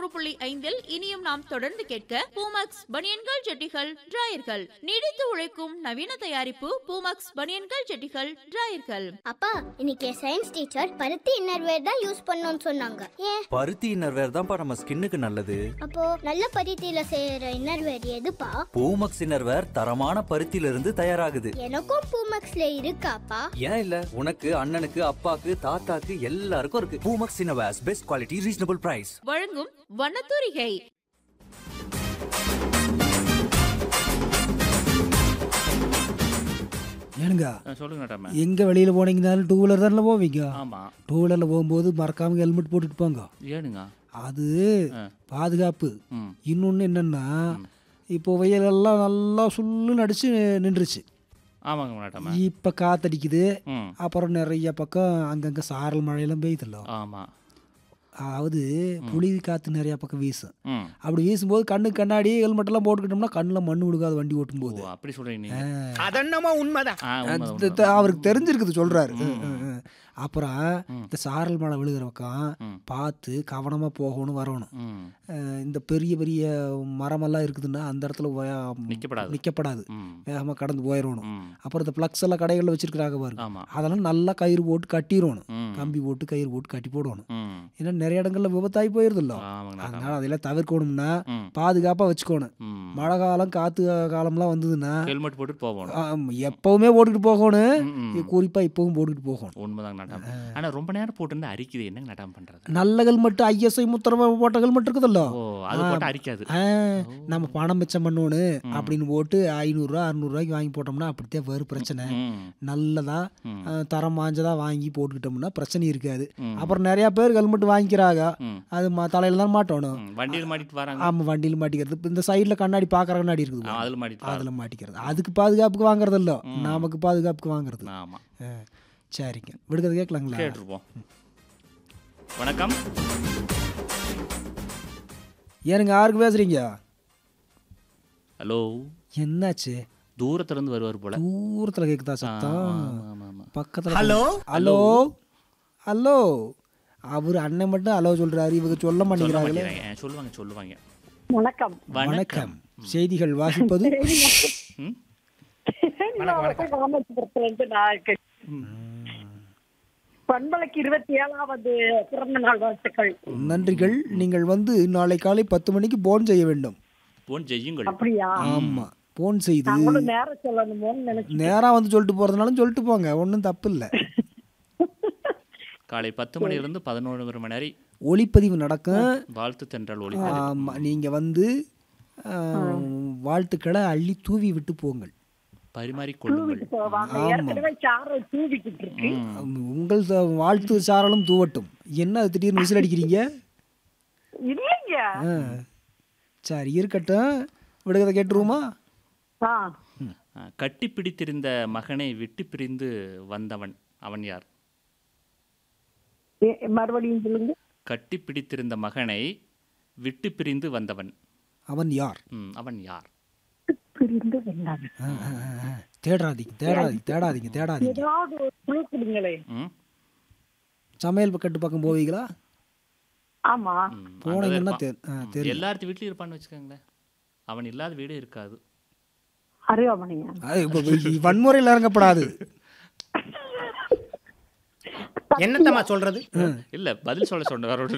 நூறு புள்ளி ஐந்தில் இனியும் நாம் தொடர்ந்து கேட்க பூமக்ஸ் பனியன்கள் ஜெட்டிகள் டிராயர்கள் நீடித்து உழைக்கும் நவீன தயாரிப்பு பூமக்ஸ் பனியன்கள் ஜெட்டிகள் டிராயர்கள் அப்பா இன்னைக்கு சயின்ஸ் டீச்சர் பருத்தி இன்னர்வேர் தான் யூஸ் பண்ணணும்னு சொன்னாங்க ஏன் பருத்தி இன்னர்வேர் தான்ப்பா நம்ம ஸ்கின்னுக்கு நல்லது அப்போ நல்ல பருத்தியில செய்யற இன்னர்வேர் எதுப்பா பூமக்ஸ் இன்னர்வேர் தரமான பருத்தியில இருந்து தயாராகுது எனக்கும் பூமக்ஸ்ல இருக்காப்பா ஏன் இல்ல உனக்கு அண்ணனுக்கு அப்பாக்கு தாத்தாக்கு எல்லாருக்கும் இருக்கு Poomex innerwears best quality reasonable price வழங்கும் வண்ணத்தூரிகை ஏனுங்க ஆ, சொல்லுங்க நட்டாம எங்க வெளியில போனீங்கனாலும் டூ வீலர் தானே போவீங்க ஆமா டூ வீலர்ல போகும்போது மறக்காம ஹெல்மெட் போட்டுட்டு போங்க ஏனுங்க அது ஆ. பாதுகாப்பு ம் இன்னொன்று என்னன்னா இப்போ வெயிலெல்லாம் நல்லா சுள்ளுன்னு அடிச்சு நின்றுச்சு ஆமாங்க நட்டாம இப்போ காத்தடிக்குது ம் அப்புறம் நிறைய பக்கம் அங்கங்கே சாரல் மழையெல்லாம் பெய்யுதுல்ல ஆமா அதாவது புளி காற்று நிறைய பக்கம் வீசும் ம் அப்படி வீசும்போது கண்ணுக்கு கண்ணாடி ஹெல்மெட்டெல்லாம் போட்டுக்கிட்டோம்னா கண்ணில் மண்ணு விடுக்காது வண்டி ஓட்டும் ஓ போது அப்படி சொல்றீங்க நீங்க அதென்னமோ உண்மைதான் ஆ அது உண்மைதான், த- உண்மைதான். த- அவருக்கு தெரிஞ்சிருக்குது சொல்றாரு ம், ம், ம். அப்புறம் இந்த சாரல் மழை விழுகிற பக்கம் ம். பார்த்து கவனமா போகணும் வரணும் ம் அஹ் இந்த பெரிய பெரிய மரமெல்லாம் இருக்குதுன்னா அந்த இடத்துல வ- நிக்கப்படாது. நிக்கப்படாது ம் வேகமாக கடந்து போயிடணும் ம் அப்புறம் இந்த ப்ளக்ஸ் எல்லாம் கடைகளில் வச்சிருக்கிறாங்க பாருங்க ஆமா அதெல்லாம் நல்லா கயிறு போட்டு கட்டிடணும் ம் கம்பி போட்டு கயிறு போட்டு கட்டி போடணும் ம் ஏன்னா நிறைய இடங்கள்ல விபத்தாகி போயிருதுல்ல ஆமாங்க நட்டாம அதனால அதெல்லாம் தவிர்க்கணும்னா ம் பாதுகாப்பாக வச்சுக்கணும் ம் மழை காலம் காற்று காலம்லாம் வந்ததுன்னா ஹெல்மெட் போட்டுட்டு போகணும் ஆம், எப்பவுமே போட்டுக்கிட்டு போகணும் ம், ம். குறிப்பாக இப்பவும் போட்டுக்கிட்டு போகணும் உண்மைதாங்க நட்டாம ஆனா ரொம்ப நேரம் போட்டு அரிக்குது என்னங்க நட்டாம பண்றது நல்ல ஹெல்மெட் ஐஎஸ்ஐ முத்திரமா போட்ட ஹெல்மெட் இருக்குதுல்ல ஓ அது போட்டு அரிக்காது ஆ, நம்ம பணம் மிச்சம் பண்ணணும் அப்படின்னு போட்டு ஐநூறுரூவா அறநூறுவாய்க்கு வாங்கி போட்டோம்னா அப்படித்தான் வரும் பிரச்சனை ம் நல்லதா ம். ஆ, தரம் வாஞ்சதா வாங்கி போட்டுக்கிட்டோம்னா பிரச்சனை இருக்காது ம். அப்புறம் நிறைய பேர் ஹெல்மெட் வாங்கிக்கிறாங்க ம் அது ம தலையில தான் மாட்டணும் ம். வண்டியில் மாட்டிட்டு வராங்க ஆமாம் வண்டியில் மாட்டிக்கிறது இப்ப இந்த சைடில் கண்ணாடி பார்க்குற கண்ணாடி இருக்குது ஆ, அதுல மாட்டிட்டு வராங்க. அதில் மாட்டிக்கிறது அதுக்கு பாதுகாப்புக்கு வாங்குறது இல்ல நமக்கு பாதுகாப்புக்கு வாங்குறது ஆமா ஆ, சரிங்க விடுக்கிறது கேட்கலாங்களா கேட்டிருப்போம் வணக்கம் ஏனுங்க யாருக்கு பேசுறீங்க ஹலோ என்னாச்சு தூரத்துல இருந்து வருவார் போல தூரத்தில் கேட்குதா ஆ, சத்தம் ஆமா, ஆமா, ஆமா. பக்கத்தில் ஹலோ ஹலோ ஹலோ அவர் அண்ணன் மட்டும் ஹலோ சொல்றாரு இவங்க சொல்ல சொல்ல மாட்டேங்கிறாங்களே மாட்டேங்கிறாங்க. சொல்லுவாங்க சொல்லுவாங்க வணக்கம் வணக்கம் செய்திகள் வாசிப்பது ம்? ராமேஸ்வரத்திலிருந்து நான் கே- பண்பலைக்கு இருபத்தி ஏழாவது பிறந்த நாள் வாழ்த்துக்கள் நன்றிகள் நீங்கள் வந்து நாளை காலை பத்து மணிக்கு போன் செய்ய வேண்டும் போன் செய்யுங்கள் அப்படியா ஆமா போன் செய்து நாங்களும் நேரம் சொல்லணுமோன்னு நினைச்சு நேரா வந்து சொல்லிட்டு போறதுனாலும் சொல்லிட்டு போங்க ஒன்றும் தப்பு இல்லை காலை பத்து மணிலிருந்து பதினோரு மணி நேரம் ஒளிப்பதிவு நடக்கும் வாழ்த்து தென்றல் ஒளி ஆமா நீங்க வந்து ஆ, வாழ்த்துக்களை அள்ளி தூவி விட்டு போங்கள் பரிமாறிக் கொள்ளுங்கள் போவாங்க ஏற்கனவே சாரம் தூவிக்கிட்டு இருக்கு உங்கள் ச- வாழ்த்து சாரலும் தூவட்டும் என்ன அது திடீர்னு விசில் அடிக்கிறீங்க இல்லைங்க ஆ. சரி இருக்கட்டும் விடுகதை கேட்டுருவோமா ஆ ஆ, கட்டி பிடித்திருந்த மகனை விட்டு பிரிந்து வந்தவன் அவன் யார் ஏ- மறுபடியும் சொல்லுங்க கட்டி பிடித்திருந்த மகனை விட்டு பிரிந்து வந்தவன் அவன் யார் ம், அவன் யார் பிரிந்து வந்தாங்க ஆ, ஆ, ஆ, ஆ. தேடாதீங்க தேடாதீங்க தேடாதீங்க தேடாதீங்க ஏதாவது ஒரு குழு கொடுங்களே ம்? சமையல் பக்கத்து பக்கம் போவீங்களா ஆமா ம், அங்கதான் போனீங்கன்னா இருப்பான். தெ- ஆ, ம், தெரியும் எல்லார்த்து வீட்லயும் இருப்பான்னு வச்சுக்கோங்களேன் அவன் இல்லாத வீடே இருக்காது அருவாமணியா அது இப்ப வன்முறையில் இறங்கப்படாது என்னத்தம்மா சொல்றது இல்ல பதில் சொல்ல சொன்ன